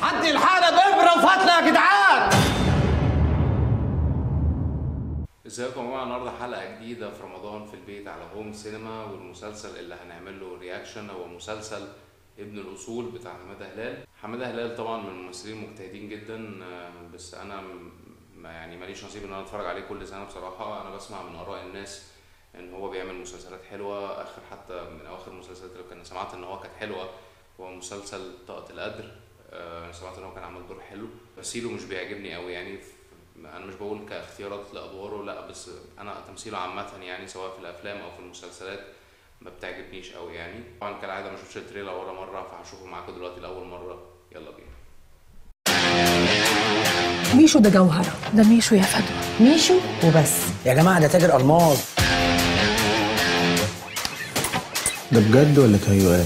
حد الحالة بإبرة وفتلة يا جدعان ازيكم يا جماعه النهارده حلقه جديده في رمضان في البيت على هوم سينما والمسلسل اللي هنعمل له رياكشن هو مسلسل ابن الاصول بتاع حماده هلال حماده هلال طبعا من الممثلين المجتهدين جدا آه، بس انا م- ما يعني ماليش نصيب ان انا اتفرج عليه كل سنه بصراحه انا بسمع من اراء الناس ان هو بيعمل مسلسلات حلوه اخر حتى من اواخر المسلسلات اللي كان سمعت ان هو كانت حلوه هو مسلسل طاقه القدر آه، انا سمعت ان هو كان عامل دور حلو تمثيله مش بيعجبني قوي يعني ف- انا مش بقول كاختيارات لادواره لا بس انا تمثيله عامه يعني سواء في الافلام او في المسلسلات ما بتعجبنيش قوي يعني طبعا كالعاده ما شفتش التريلر ولا مره فهشوفه معاكم دلوقتي لاول مره يلا بينا ميشو ده جوهرة ده ميشو يا فدوى ميشو وبس يا جماعه ده تاجر الماظ ده بجد ولا تهيؤات؟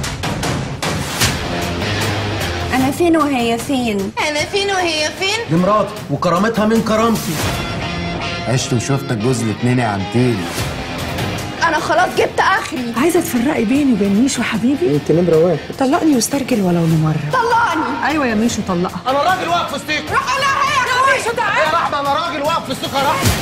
انا فين وهي فين انا فين وهي فين دي مراتي وكرامتها من كرامتي عشت وشفتك جوز الاتنين يا عمتين انا خلاص جبت اخري عايزة تفرقي بيني وبين ميشو حبيبي انت نمرة واحد طلقني واسترجل ولو لمرة طلقني أيوة يا ميشو طلقها انا راجل واقف في السكه روح لها يا ميشو تعالى يا رحمه انا راجل واقف في السكه يا رحمه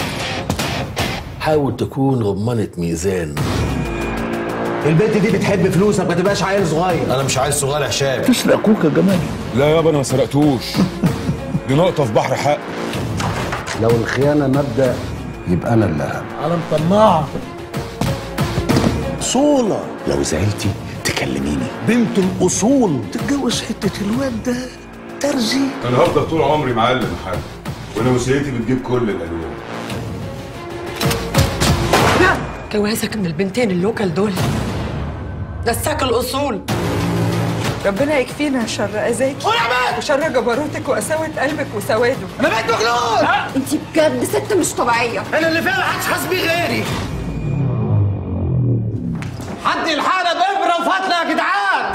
حاول تكون رمانة ميزان البنت دي بتحب فلوسك ما تبقاش عيل صغير انا مش عايز صغير يا هشام تسرق اخوك يا جمال لا يابا انا ما سرقتوش دي نقطة في بحر حق لو الخيانة مبدأ يبقى أنا اللي أهم على مطماعه صولة لو زعلتي تكلميني بنت الأصول تتجوز حتة الواد ده ترزي انا هفضل طول عمري معلم يا حاج وانا وسيلتي بتجيب كل الالوان جوازك من البنتين اللوكال دول دساك الأصول ربنا يكفينا شر أذاكي وشر جبروتك وقساوة قلبك وسواده انا بقيت مجنون انت بجد ست مش طبيعيه انا اللي فيها محدش حاسس بيه غيري حد الحالة بإبرة وفتلة يا جدعان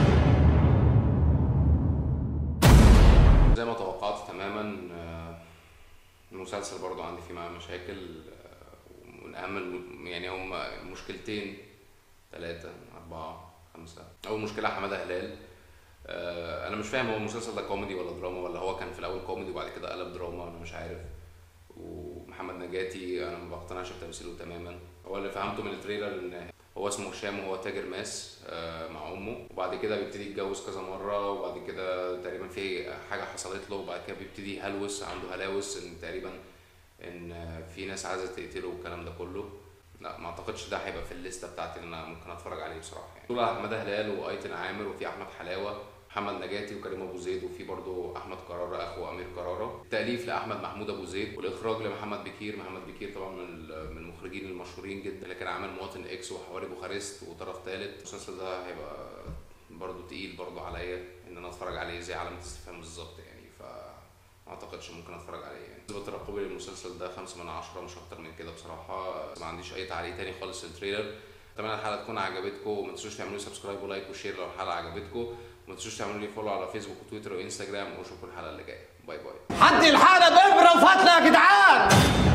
زي ما توقعت تماما آه، المسلسل برضو عندي فيه معاه مشاكل آه، ومن اهم الم- يعني هم مشكلتين ثلاثة أربعة خمسة أول مشكلة حمادة هلال آه، أنا مش فاهم هو المسلسل ده كوميدي ولا دراما ولا هو كان في الأول كوميدي وبعد كده قلب دراما أنا مش عارف ومحمد نجاتي أنا ما بقتنعش بتمثيله تماما هو اللي فهمته من التريلر إن هو اسمه هشام وهو تاجر ماس آه، مع امه وبعد كده بيبتدي يتجوز كذا مره وبعد كده تقريبا في حاجه حصلت له وبعد كده بيبتدي يهلوس عنده هلاوس ان تقريبا ان آه، في ناس عايزه تقتله والكلام ده كله لا ما اعتقدش ده هيبقى في الليسته بتاعتي اللي انا ممكن اتفرج عليه بصراحه يعني دول احمد هلال وايتن عامر وفي احمد حلاوه محمد نجاتي وكريم ابو زيد وفي برضه احمد كرارة اخو امير كرارة التاليف لاحمد محمود ابو زيد والاخراج لمحمد بكير محمد بكير طبعا من ال- من المخرجين المشهورين جدا اللي كان عامل مواطن اكس وحواري بوخارست وطرف ثالث المسلسل ده هيبقى برضه تقيل برضه عليا ان انا اتفرج عليه زي علامه استفهام بالظبط يعني ف ما اعتقدش ممكن اتفرج عليه يعني نسبة ترقبي للمسلسل ده خمسة من عشرة مش اكتر من كده بصراحة ما عنديش اي تعليق تاني خالص للتريلر اتمنى الحلقة تكون عجبتكم وما تنسوش تعملوا لي سبسكرايب ولايك وشير لو الحلقة عجبتكم وما تنسوش تعملوا لي فولو على فيسبوك وتويتر وانستجرام واشوفكم الحلقة اللي جاية باي باي حد الحالة بإبرة وفتلة يا جدعان